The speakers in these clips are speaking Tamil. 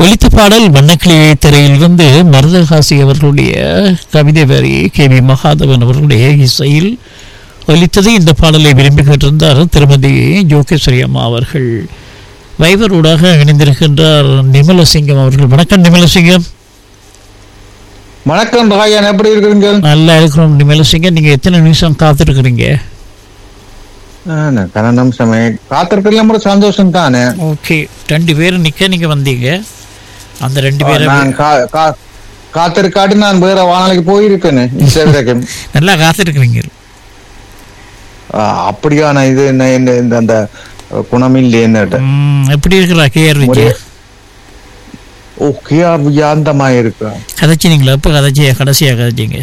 ஒலித்த பாடல் வண்ணக்கிளியை திரையிலிருந்து மருதகாசி அவர்களுடைய கவிதை வரி கே வி மகாதவன் அவர்களுடைய இசையில் ஒலித்தது இந்த பாடலை விரும்பி கேட்டிருந்தார் திருமதி ஜோகேஸ்வரி அம்மா அவர்கள் வைபரூடாக இணைந்திருக்கின்றார் நிமலசிங்கம் அவர்கள் வணக்கம் நிமலசிங்கம் வணக்கம் ராயன் எப்படி இருக்கிறீங்க நல்லா இருக்கிறோம் நிமலசிங்கம் நீங்க எத்தனை நிமிஷம் காத்திருக்கிறீங்க கன நிமிஷமே காத்திருக்கல நம்ம சந்தோஷம் தானே ஓகே ரெண்டு பேரும் நிக்க நீங்க வந்தீங்க அந்த ரெண்டு பேரும் நான் கா- கா- காத்திருக்காட்டி நான் வேற வானொலிக்கு போயிருக்கேன் இந்த வரைக்கும் நல்லா காத்திருக்கிறீங்க ஆ, அப்படியான இது என்ன என்ன இந்த அந்த குணம் இல்லை என்னட்ட ம், எப்படி இருக்கிறா கேஆர் விஜய் ஓகே அந்த மாதிரி இருக்கா கதைச்சினீங்களா எப்போ கதைச்சியா கடைசியா கதைச்சிங்க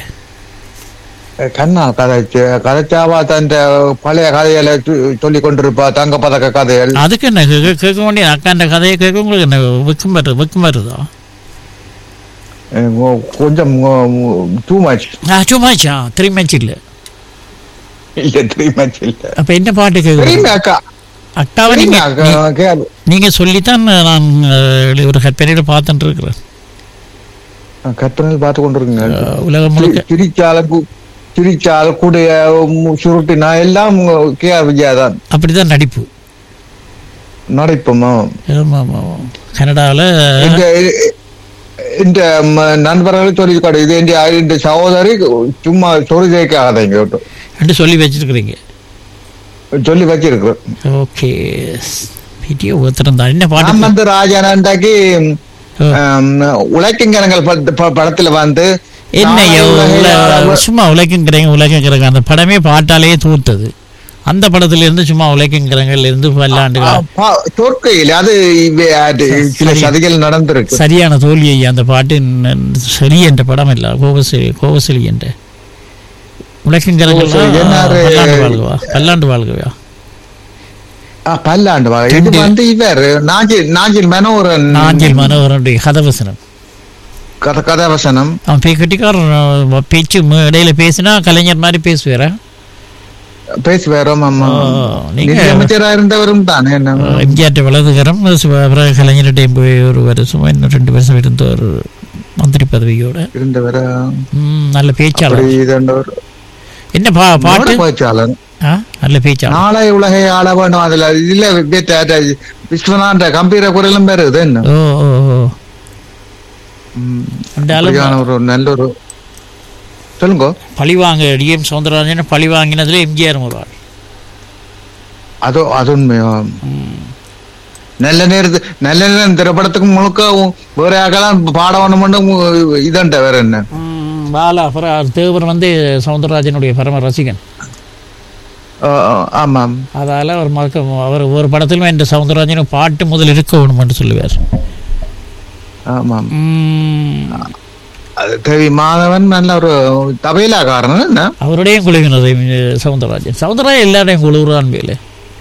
கண்ணா கதைச்சு கதைச்சாவா தன் பழைய கதைகளை சொல்லி கொண்டிருப்பா தங்க பதக்க கதைகள் அதுக்கு என்ன கேட்க கேட்க வேண்டிய அக்காண்ட கதையை கேட்க உங்களுக்கு என்ன வெக்கம் வருது வெக்கம் வருதா அஹ், கொ- கொஞ்சம் டூ மச் ஆ சும்மாச்சா த்ரீ மேட்ச் இல்லை இல்ல த்ரீ மச் இல்ல அப்போ என்ன பாட்டு கேட்குறீங்க தெரியுமே அக்கா அக்காவை தெரியுமே நீங்க அக்கா கேளு. நீங்க சொல்லித்தான் நான் அஹ், ஒரு கற்பனையில் பார்த்துட்டு இருக்கிறேன் கற்பனையில் பார்த்து கொண்டிருக்கீங்க அஹ், உலகம் முழுக்க சிரிச்சால கு- சிரிச்சால் கூடைய மு- சுருட்டினா எல்லாம் கே ஆர் விஜயா தான் அப்படிதான் நடிப்பு நடிப்போமா ஆமா ஆமா கனடாவில் இந்த இந்த ம- நண்பர்கள் சொல்லி கொடு இது இந்த இந்த சகோதரி சும்மா சொல்லி ஜெயிக்காதீங்க ரெண்டு சொல்லி வச்சிருக்கிறீங்க சொல்லி வச்சிருக்கிறோம் ஓகே பிடிஓ ஒருத்தர் என்ன பாட்டு நான் வந்து ராஜானந்தாக்கு உழைக்கிங்கரங்கள் படத்துல வந்து என்னையோ நாளை உல- உலகை சும்மா உழைக்குங்கிறங்க உழைக்குங்கிறங்க அந்த படமே பாட்டாலேயே தூத்தது அந்த படத்துல இருந்து சும்மா உழைக்குங்கிறங்கல இருந்து பல்லாண்டு ஆ, பா- தோற்கையில் அது இவ- அது சில சரி. சதிகள் நடந்திருக்கு சரியான தோல்வி ஐயா அந்த பாட்டு ந- சரி என்ற படம் இல்ல கோவசிலி கோவசிலி என்ற உழைக்குங்கிறங்க கோவசிலி, என்னாரு? பல்லாண்டு வாழ்கவா பல்லாண்டு வாழ்கவா ஆ, பல்லாண்டு வா. இது ரெண்டு. வந்து இவர் நாஞ்சில் நாஞ்சில் மனோகரன் நாஞ்சில் மனோகரனுடைய கதவசனம் கத கதாவசனம் அவன் பே கட்டிக்காரன் பேச்சு ம- இடையில பேசினா கலைஞர் மாதிரி பேசுவாரா பேசி வரோம் அம்மா ஆ, நீங்க- நிதியமைச்சரா இருந்தவரும் தானே என்ன எம்ஜிஆர் வலதுகரம் அப்புறம் கலைஞர்கிட்டையும் போய் ஒரு வருஷம் இன்னும் ரெண்டு வருஷம் இருந்த ஒரு மந்திரி பதவியோட இருந்தவர ம், நல்ல பேச்சாளர் அப்படி இதண்டவர் என்ன பா பாட்டு பேச்சாளர் ஆ நல்ல பேச்சாளர் நாளை உலகை ஆள வேண்டும் அதுல இல்ல வித்த- விஸ்வநாத கம்பீர குரலும் வருது என்ன ஓ ஓ ஓ ம். அந்த ஆளு அப்படியான ஒரு நல்ல ஒரு சொல்லுங்க பழி வாங்க டிஎம் சவுந்தரராஜன் பழி வாங்கினதுல எம்ஜிஆர் ஒரு ஆள் அது அது உண்மையா நல்ல நேரத்து நல்ல நேரம் திரைப்படத்துக்கு முழுக்க உ- வேற யாக்கெல்லாம் பாடம் மட்டும் இதண்ட வேற என்ன ம், பாலா அப்புறம் தேவர் வந்து சவுந்தரராஜனுடைய பரம ரசிகன் ஆ, ஆ, ஆமாம் அதால அவர் மறக்க அவர் ஒரு படத்திலும் என்ற சவுந்தரராஜன் பாட்டு முதல் இருக்க வேணும்னு சொல்லுவார் ஆமாம் ம், அது தேவி மாதவன் நல்ல ஒரு தபையிலாக்காரன் என்ன அவருடையும் குழுவினர் சவுந்தரராஜன் சவுந்தரராஜன் எல்லாரையும் குழுவுறான் வேலை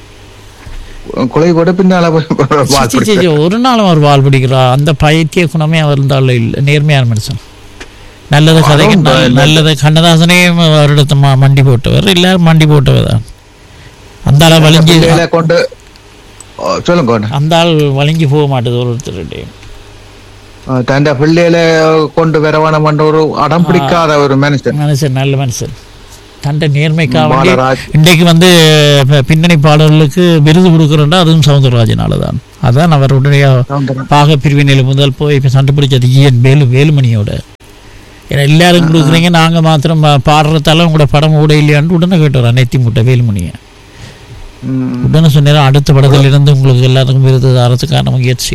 கொலை கூட பின்னால போய் சி, சி, சி, சி, ஒரு நாளும் அவர் வாழ் பிடிக்கிறா அந்த பைத்திய குணமே அவர் இருந்தாலும் இல்லை நேர்மையான மனுஷன் நல்லது கதைக்கு அதுவும் நல்ல- நல்லது கண்ணதாசனையும் அவரிடத்து ம- மண்டி போட்டவர் எல்லாரும் மண்டி போட்டவர் தான் அந்த ஆள் வலிஞ்சு பிள்ளைகளை கொண்டு ஓ, சொல்லுங்க அந்த ஆள் வலிஞ்சு போக மாட்டேது ஒருத்தருடையும் தன் பிள்ளைகளை கொண்டு வரவனம் என்ற ஒரு அடம் பிடிக்காத ஒரு மனுஷன் மனுஷன் நல்ல மனுஷன் தண்டை நேர்மைக்காக வேண்டி பாலராஜ் இன்றைக்கு வந்து ப- பின்னணி பாடல்களுக்கு விருது கொடுக்குறோன்னா அதுவும் சவுந்தரராஜனால தான் அதான் அவருடைய சவுந்தரன். பாக பிரிவினையில் முதல் போய் இப்போ சண்டை பிடிச்சது ஈஎன் வேலு வேலுமணியோட ஏன்னா எல்லாரும் கொடுக்குறீங்க நாங்கள் மாத்திரம் பா- பாடுறதால உங்களோட படம் ஓட இல்லையான்னு உடனே கேட்டுறோம் நெத்தி முட்டை வேலுமணியை ம். உடனே சொன்னேன் அடுத்த படத்தில் இருந்து உங்களுக்கு எல்லாருக்கும் விருது தரத்துக்கான முயற்சி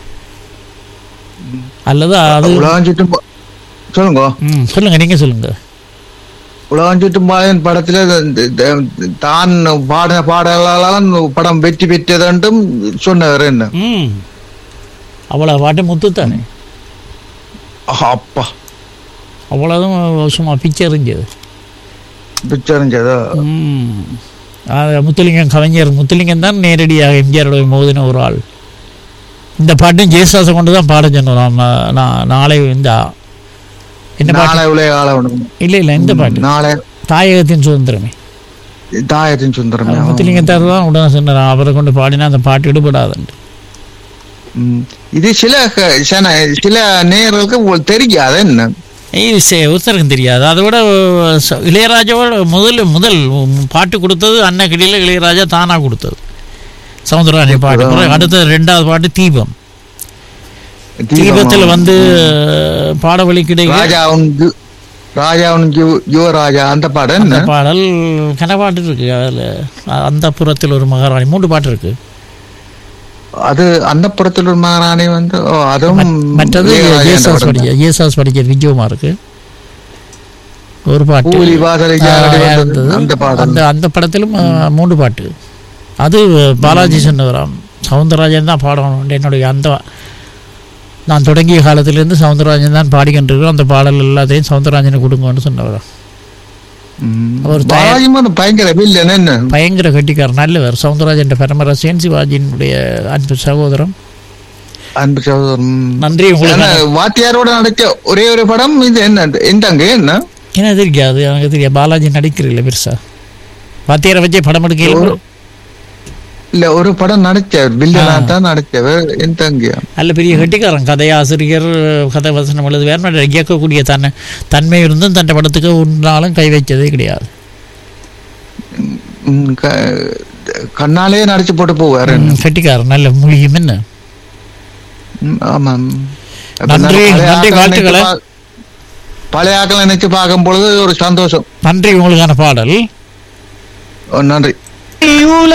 அல்லது அது உலகம் சுற்றும் பா- சொல்லுங்க ம் சொல்லுங்க நீங்க சொல்லுங்க உலகம் சுற்றும் பாதையின் படத்துல இந்த- இந்த- தான் பாடின பாடலால் படம் வெற்றி பெற்றதுன்றும் சொன்னவர் என்ன ம் அவ்வளோ பாட்டு முத்து தானே ஆஹா, அப்பா அவ்வளோதும் சும்மா பிச்சை எறிஞ்சது பிச்சரிஞ்சதோ ம். அது முத்துலிங்கம் கவிஞர் முத்துலிங்கம் தான் நேரடியாக எம்ஜிஆரோட மோதின ஒரு ஆள் இந்த பாட்டும் ஜெயசாசை கொண்டு தான் பாட சொன்னோம் நம்ம நான் நாளை இந்த என்ன பாட்டு நாளை உலக ஆளவனும் இல்லை இல்லை இந்த பாட்டு நாளை தாயகத்தின் சுதந்திரமே தாயத்தின் சுந்தரம் முத்துலிங்கத்தார் தான் உடனே சொன்னார் அவரை கொண்டு பாடினா அந்த பாட்டு ஈடுபடாதுண்டு ம். இது சில க- சில- சில நேயர்களுக்கு உங்களுக்கு தெரியாது என்ன இது சே- ஒருத்தருக்கும் தெரியாது அதை விட ச- இளையராஜாவோட முதல் முதல் பாட்டு கொடுத்தது அன்னக்கிளியில் இளையராஜா தானா கொடுத்தது சவுந்தரராஜ பாட்டு பிறகு அடுத்தது ரெண்டாவது பாட்டு தீபம் தீபத்தில் வந்து பாடவழி கிடைக்க ராஜா உன் ராஜா உன் யு- யுவராஜா அந்த பாடம் அந்த என்ன பாடல் கனபாட்டு இருக்கு அதில் அந்த புறத்தில் ஒரு மகாராணி மூன்று பாட்டு இருக்கு அது அந்த புறத்தில் ஒரு மகாராணி வந்து ஓ, அதுவும் மற்றது இளையராஜா அந்த ஏசாஸ் படம் தான். படிக்க ஏசாஸ் படிக்கிற விஜயமா இருக்கு ஒரு பாட்டு கூலி வாசலை ஆ, ஜாரடி வந்தது. இருந்தது. அந்த பாடம் அந்த அந்த படத்திலும் ஆ, மூன்று பாட்டு அது பாலாஜி சொன்னவராம் சவுந்தரராஜன் தான் பாடணும் என்னுடைய அந்த நான் தொடங்கிய காலத்திலிருந்து சவுந்தரராஜன் தான் பாடிக்கொண்டிருக்கிறோம் அந்த பாடல் எல்லாத்தையும் சவுந்தரராஜனுக்கு கொடுங்கன்னு சொன்னவராம் ம். அவர் தயா- பாலாஜி வந்து பயங்கர வில்லன் என்ன பயங்கர கட்டிக்காரர் நல்லவர் சவுந்தரராஜன் பரமரசேன் சிவாஜியினுடைய அன்பு சகோதரம் அன்பு சகோதரன் நன்றி உங்களுக்கு ஆனா, வாத்தியாரோட நடிச்ச ஒரே ஒரு படம் இது என்ன எந்தங்க என்ன என்ன தெரியாது எனக்கு தெரியாது பாலாஜி நடிக்கிறீங்களா பெருசா வாத்தியாரை வச்சே படம் எடுக்கல இல்ல ஒரு படம் நடிச்சவர் வில்லனா தான் நடிச்சவர் எந்தங்க நல்ல பெரிய கட்டிக்காரன் கதையாசிரியர் கதை வசனம் எழுதுவார் இயக்கக்கூடிய தன்னை தன்மை இருந்தும் தன் படத்துக்கு ஒன்றாலும் கை வைச்சதே கிடையாது ம், க- கண்ணாலே நடிச்சு போட்டு போவாரு ம், கட்டிக்காரன் நல்ல மூலிகம் என்ன ம், ஆமாம் அப்ப நன்றி, நான் பழைய நன்றி, ஆட்களை வாழ்த்துக்களை. நினைச்சு பா- பழைய ஆக்களை நினைச்சு பார்க்கும் பொழுது ஒரு சந்தோஷம் நன்றி உங்களுக்கான பாடல் ஓ, நன்றி